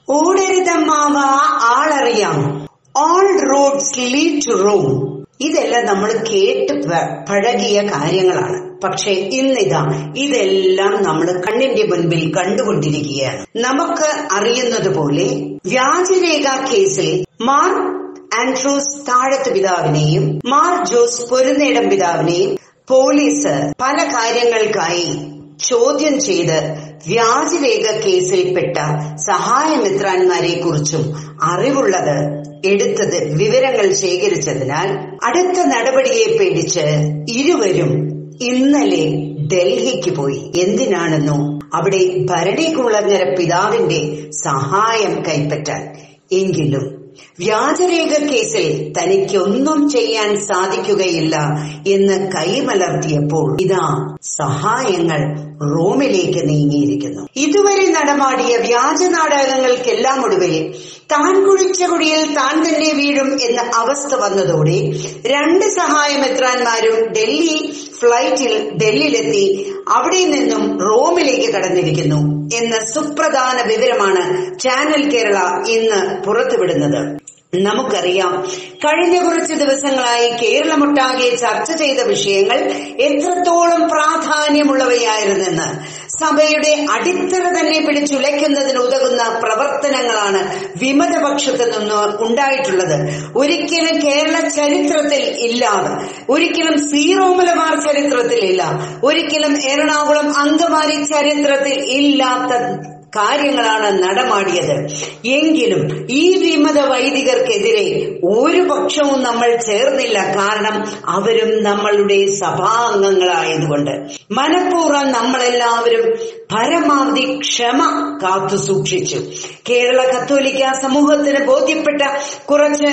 ഓടരുതമ്മാവ ആളറിയാം all roads lead to Rome ഇതെല്ലാം നമ്മൾ കേട്ട് പ- പഴകിയ കാര്യങ്ങളാണ് പക്ഷെ ഇന്നിതാ ഇതെല്ലാം നമ്മൾ കണ്ണിന്റെ മുൻപിൽ കണ്ടുകൊണ്ടിരിക്കുകയാണ് നമുക്ക് അറിയുന്നത് പോലെ വ്യാജരേഖ കേസിൽ മാർ ആൻഡ്രൂസ് താഴത്ത് പിതാവിനെയും മാർ ജോസ് പൊരുന്നേടം പിതാവിനെയും പോലീസ് പല കാര്യങ്ങൾക്കായി ചോദ്യം ചെയ്ത് വ്യാജരേഖ കേസിൽപ്പെട്ട സഹായമിത്രാന്മാരെ കുറിച്ചും അറിവുള്ളത് എടുത്തത് വിവരങ്ങൾ ശേഖരിച്ചതിനാൽ അടുത്ത നടപടിയെ പേടിച്ച് ഇരുവരും ഇന്നലെ ഡൽഹിക്ക് പോയി എന്തിനാണെന്നോ അവിടെ ഭരണികുളങ്ങര പിതാവിന്റെ സഹായം കൈപ്പറ്റാൻ എങ്കിലും വ്യാജരേഖ കേസിൽ തനിക്കൊന്നും ചെയ്യാൻ സാധിക്കുകയില്ല എന്ന് കൈമലർത്തിയപ്പോൾ ഇതാ സഹായങ്ങൾ റോമിലേക്ക് നീങ്ങിയിരിക്കുന്നു ഇതുവരെ നടമാടിയ വ്യാജ നാടകങ്ങൾക്കെല്ലാം ഒടുവിൽ താൻ കുഴിച്ച കുടിയിൽ താൻ തന്നെ വീഴും എന്ന അവസ്ഥ വന്നതോടെ രണ്ട് സഹായമെത്രാന്മാരും ഡൽഹി ഫ്ലൈറ്റിൽ ഡൽഹിയിലെത്തി അവിടെ നിന്നും റോമിലേക്ക് കടന്നിരിക്കുന്നു എന്ന സുപ്രധാന വിവരമാണ് ചാനൽ കേരള ഇന്ന് പുറത്തുവിടുന്നത് നമുക്കറിയാം കഴിഞ്ഞ കുറച്ച് ദിവസങ്ങളായി കേരളമൊട്ടാകെ ചർച്ച ചെയ്ത വിഷയങ്ങൾ എത്രത്തോളം പ്രാധാന്യമുള്ളവയായിരുന്നെന്ന് സഭയുടെ അടിത്തറ തന്നെ പിടിച്ചുലയ്ക്കുന്നതിന് ഉതകുന്ന പ്രവർത്തനങ്ങളാണ് വിമതപക്ഷത്ത് നിന്ന് ഉണ്ടായിട്ടുള്ളത് ഒരിക്കലും കേരള ചരിത്രത്തിൽ ഇല്ലാതെ ഒരിക്കലും സീറോ മലബാർ ചരിത്രത്തിൽ ഇല്ല ഒരിക്കലും എറണാകുളം അങ്കമാലി ചരിത്രത്തിൽ ഇല്ലാത്ത കാര്യങ്ങളാണ് നടമാടിയത് എങ്കിലും ഈ വിമത വൈദികർക്കെതിരെ ഒരു പക്ഷവും നമ്മൾ ചേർന്നില്ല കാരണം അവരും നമ്മളുടെ സഭാംഗങ്ങളായതുകൊണ്ട് മനഃപൂർവ്വം നമ്മളെല്ലാവരും പരമാവധി ക്ഷമ കാത്തു സൂക്ഷിച്ചു കേരള കത്തോലിക്ക സമൂഹത്തിന് ബോധ്യപ്പെട്ട കുറച്ച്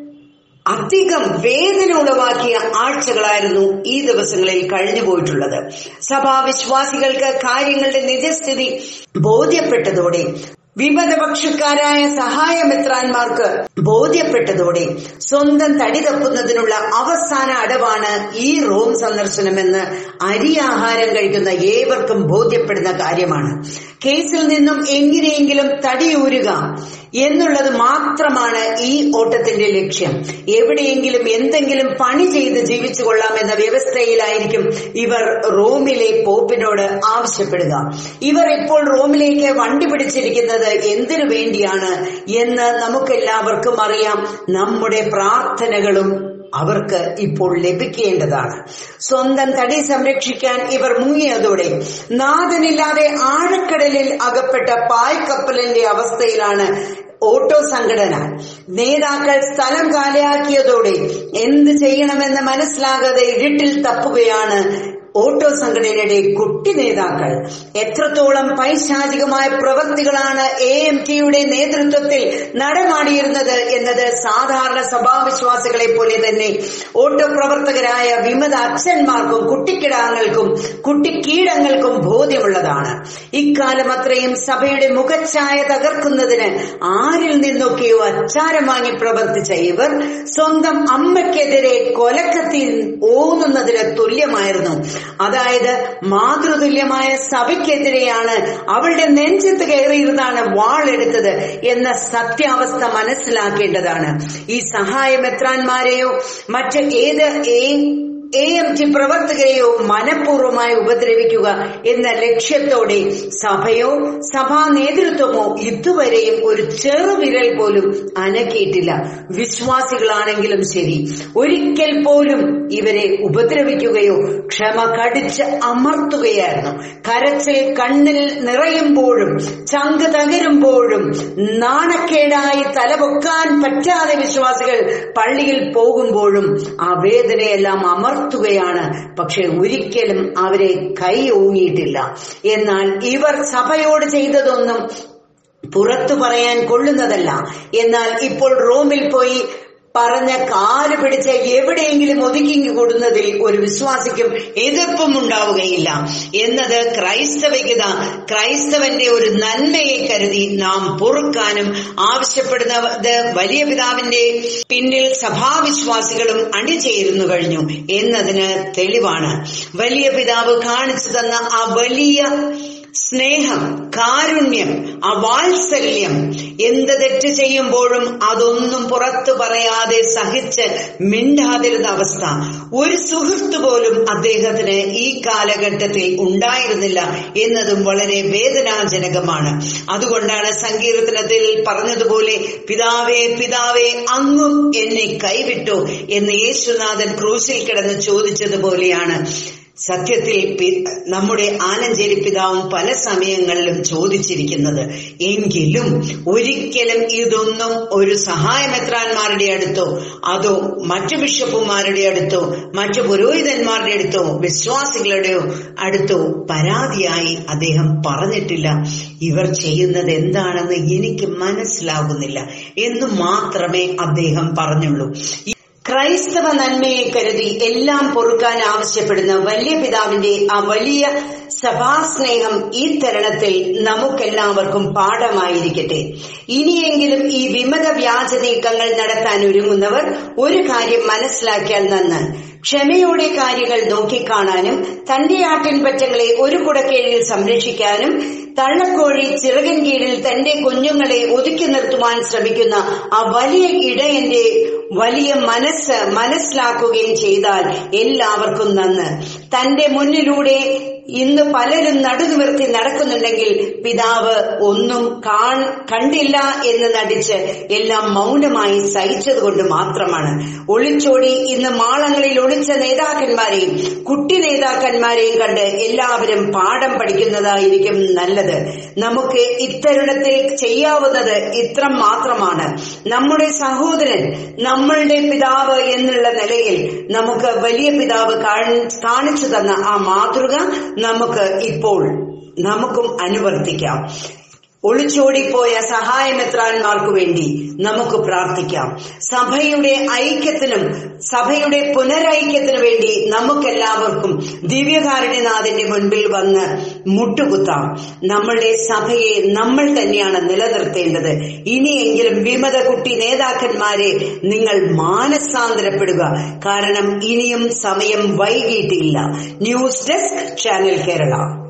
അധികം വേദന ഉളവാക്കിയ ആഴ്ചകളായിരുന്നു ഈ ദിവസങ്ങളിൽ കഴിഞ്ഞു പോയിട്ടുള്ളത് സഭാവിശ്വാസികൾക്ക് കാര്യങ്ങളുടെ നിജസ്ഥിതി ബോധ്യപ്പെട്ടതോടെ വിമതപക്ഷക്കാരായ സഹായമിത്രാന്മാർക്ക് ബോധ്യപ്പെട്ടതോടെ സ്വന്തം തടി തപ്പുന്നതിനുള്ള അവസാന അടവാണ് ഈ റോം സന്ദർശനമെന്ന് അരിയാഹാരം കഴിക്കുന്ന ഏവർക്കും ബോധ്യപ്പെടുന്ന കാര്യമാണ് കേസിൽ നിന്നും എങ്ങനെയെങ്കിലും തടിയൂരുക എന്നുള്ളത് മാത്രമാണ് ഈ ഓട്ടത്തിന്റെ ലക്ഷ്യം എവിടെയെങ്കിലും എന്തെങ്കിലും പണി ചെയ്ത് ജീവിച്ചു കൊള്ളാമെന്ന വ്യവസ്ഥയിലായിരിക്കും ഇവർ റോമിലെ പോപ്പിനോട് ആവശ്യപ്പെടുക ഇവർ ഇപ്പോൾ റോമിലേക്ക് വണ്ടി പിടിച്ചിരിക്കുന്നത് എന്തിനു വേണ്ടിയാണ് എന്ന് നമുക്കെല്ലാവർക്കും അറിയാം നമ്മുടെ പ്രാർത്ഥനകളും അവർക്ക് ഇപ്പോൾ ലഭിക്കേണ്ടതാണ് സ്വന്തം തടി സംരക്ഷിക്കാൻ ഇവർ മുങ്ങിയതോടെ നാഥനില്ലാതെ ആഴക്കടലിൽ അകപ്പെട്ട പായ്ക്കപ്പലിന്റെ അവസ്ഥയിലാണ് ഓട്ടോ സംഘടന നേതാക്കൾ സ്ഥലം കാലിയാക്കിയതോടെ എന്ത് ചെയ്യണമെന്ന് മനസ്സിലാകാതെ ഇരുട്ടിൽ തപ്പുകയാണ് ഓട്ടോ സംഘടനയുടെ കുട്ടി നേതാക്കൾ എത്രത്തോളം പൈശാചികമായ പ്രവൃത്തികളാണ് എ എം ടിയുടെ നേതൃത്വത്തിൽ നടമാടിയിരുന്നത് എന്നത് സാധാരണ സഭാവിശ്വാസികളെ പോലെ തന്നെ ഓട്ടോ പ്രവർത്തകരായ വിമത അച്ഛന്മാർക്കും കുട്ടിക്കിടാങ്ങൾക്കും കുട്ടിക്കീടങ്ങൾക്കും ബോധ്യമുള്ളതാണ് ഇക്കാലം അത്രയും സഭയുടെ മുഖച്ഛായ തകർക്കുന്നതിന് ആരിൽ നിന്നൊക്കെയോ അച്ചാരം വാങ്ങി പ്രവർത്തിച്ച ഇവർ സ്വന്തം അമ്മയ്ക്കെതിരെ കൊലക്കത്തി ഓന്നുന്നതിന് തുല്യമായിരുന്നു അതായത് മാതൃതുല്യമായ സഭയ്ക്കെതിരെയാണ് അവളുടെ നെഞ്ചത്ത് കയറിയിരുന്നാണ് വാളെടുത്തത് എന്ന സത്യാവസ്ഥ മനസ്സിലാക്കേണ്ടതാണ് ഈ സഹായമെത്രാന്മാരെയോ മറ്റ് ഏത് എ എം ടി പ്രവർത്തകരെയോ മനഃപൂർവ്വമായി ഉപദ്രവിക്കുക എന്ന ലക്ഷ്യത്തോടെ സഭയോ സഭാ നേതൃത്വമോ ഇതുവരെയും ഒരു ചെറുവിരൽ പോലും അനക്കിയിട്ടില്ല വിശ്വാസികളാണെങ്കിലും ശരി ഒരിക്കൽ പോലും ഇവരെ ഉപദ്രവിക്കുകയോ ക്ഷമ കടിച്ച് അമർത്തുകയായിരുന്നു കരച്ചിൽ കണ്ണിൽ നിറയുമ്പോഴും ചങ്ക് തകരുമ്പോഴും നാണക്കേടായി തലപൊക്കാൻ പറ്റാതെ വിശ്വാസികൾ പള്ളിയിൽ പോകുമ്പോഴും ആ വേദനയെല്ലാം അമർത്തുകയാണ് പക്ഷെ ഒരിക്കലും അവരെ കൈ ഓങ്ങിയിട്ടില്ല എന്നാൽ ഇവർ സഭയോട് ചെയ്തതൊന്നും പുറത്തു പറയാൻ കൊള്ളുന്നതല്ല എന്നാൽ ഇപ്പോൾ റോമിൽ പോയി പറഞ്ഞ കാല് പിടിച്ച് എവിടെയെങ്കിലും ഒതുക്കി കൂടുന്നതിൽ ഒരു വിശ്വാസിക്കും എതിർപ്പും ഉണ്ടാവുകയില്ല എന്നത് ക്രൈസ്തവികത ക്രൈസ്തവന്റെ ഒരു നന്മയെ കരുതി നാം പൊറുക്കാനും ആവശ്യപ്പെടുന്നത് വലിയ പിതാവിന്റെ പിന്നിൽ സഭാവിശ്വാസികളും അണിചേരുന്നു കഴിഞ്ഞു എന്നതിന് തെളിവാണ് വലിയ പിതാവ് കാണിച്ചു തന്ന ആ വലിയ സ്നേഹം കാരുണ്യം അവാത്സല്യം എന്ത് തെറ്റ് ചെയ്യുമ്പോഴും അതൊന്നും പുറത്തു പറയാതെ സഹിച്ച് മിണ്ടാതിരുന്ന അവസ്ഥ ഒരു സുഹൃത്ത് പോലും അദ്ദേഹത്തിന് ഈ കാലഘട്ടത്തിൽ ഉണ്ടായിരുന്നില്ല എന്നതും വളരെ വേദനാജനകമാണ് അതുകൊണ്ടാണ് സങ്കീർത്തനത്തിൽ പറഞ്ഞതുപോലെ പിതാവേ പിതാവേ അങ്ങും എന്നെ കൈവിട്ടു എന്ന് യേശുനാഥൻ ക്രൂശിൽ കിടന്ന് ചോദിച്ചതുപോലെയാണ് സത്യത്തിൽ നമ്മുടെ ആനഞ്ചേരി പിതാവും പല സമയങ്ങളിലും ചോദിച്ചിരിക്കുന്നത് എങ്കിലും ഒരിക്കലും ഇതൊന്നും ഒരു സഹായമെത്രാന്മാരുടെ അടുത്തോ അതോ മറ്റു ബിഷപ്പുമാരുടെ അടുത്തോ മറ്റു പുരോഹിതന്മാരുടെ അടുത്തോ വിശ്വാസികളുടെയോ അടുത്തോ പരാതിയായി അദ്ദേഹം പറഞ്ഞിട്ടില്ല ഇവർ ചെയ്യുന്നത് എന്താണെന്ന് എനിക്ക് മനസ്സിലാകുന്നില്ല എന്ന് മാത്രമേ അദ്ദേഹം പറഞ്ഞുള്ളൂ ക്രൈസ്തവ നന്മയെ കരുതി എല്ലാം പൊറുക്കാൻ ആവശ്യപ്പെടുന്ന വലിയ പിതാവിന്റെ ആ വലിയ സഭാസ്നേഹം ഈ തരുണത്തിൽ നമുക്കെല്ലാവർക്കും പാഠമായിരിക്കട്ടെ ഇനിയെങ്കിലും ഈ വിമത വ്യാജ നീക്കങ്ങൾ നടത്താൻ ഒരുങ്ങുന്നവർ ഒരു കാര്യം മനസ്സിലാക്കിയാൽ നന്ന് ക്ഷമയോടെ കാര്യങ്ങൾ നോക്കിക്കാണാനും തന്റെ ആട്ടിൻപറ്റങ്ങളെ ഒരു കുടക്കീഴിൽ സംരക്ഷിക്കാനും തള്ളക്കോഴി ചിറകൻ കീഴിൽ തന്റെ കുഞ്ഞുങ്ങളെ ഒതുക്കി നിർത്തുവാൻ ശ്രമിക്കുന്ന ആ വലിയ ഇടയന്റെ വലിയ മനസ്സ് മനസ്സിലാക്കുകയും ചെയ്താൽ എല്ലാവർക്കും നന്ന് തന്റെ മുന്നിലൂടെ ഇന്ന് പലരും നടുനിവർത്തി നടക്കുന്നുണ്ടെങ്കിൽ പിതാവ് ഒന്നും കണ്ടില്ല എന്ന് നടിച്ച് എല്ലാം മൗനമായി സഹിച്ചതുകൊണ്ട് മാത്രമാണ് ഒളിച്ചോടി ഇന്ന് മാളങ്ങളിൽ ഒളിച്ച നേതാക്കന്മാരെയും കുട്ടി നേതാക്കന്മാരെയും കണ്ട് എല്ലാവരും പാഠം പഠിക്കുന്നതായിരിക്കും നല്ലത് നമുക്ക് ഇത്തരുണത്തിൽ ചെയ്യാവുന്നത് ഇത്ര മാത്രമാണ് നമ്മുടെ സഹോദരൻ നമ്മളുടെ പിതാവ് എന്നുള്ള നിലയിൽ നമുക്ക് വലിയ പിതാവ് കാണിച്ചു തന്ന ആ മാതൃക നമുക്ക് ഇപ്പോൾ നമുക്കും അനുവർത്തിക്കാം ഒളിച്ചോടിപ്പോയ സഹായമെത്രാന്മാർക്കു വേണ്ടി നമുക്ക് പ്രാർത്ഥിക്കാം സഭയുടെ ഐക്യത്തിനും സഭയുടെ പുനരൈക്യത്തിനു വേണ്ടി നമുക്കെല്ലാവർക്കും ദിവ്യകാരുണ്യനാഥന്റെ മുൻപിൽ വന്ന് മുട്ടുകുത്താം നമ്മളുടെ സഭയെ നമ്മൾ തന്നെയാണ് നിലനിർത്തേണ്ടത് ഇനിയെങ്കിലും വിമത കുട്ടി നേതാക്കന്മാരെ നിങ്ങൾ മാനസാന്തരപ്പെടുക കാരണം ഇനിയും സമയം വൈകിട്ടില്ല ന്യൂസ് ഡെസ്ക് ചാനൽ കേരള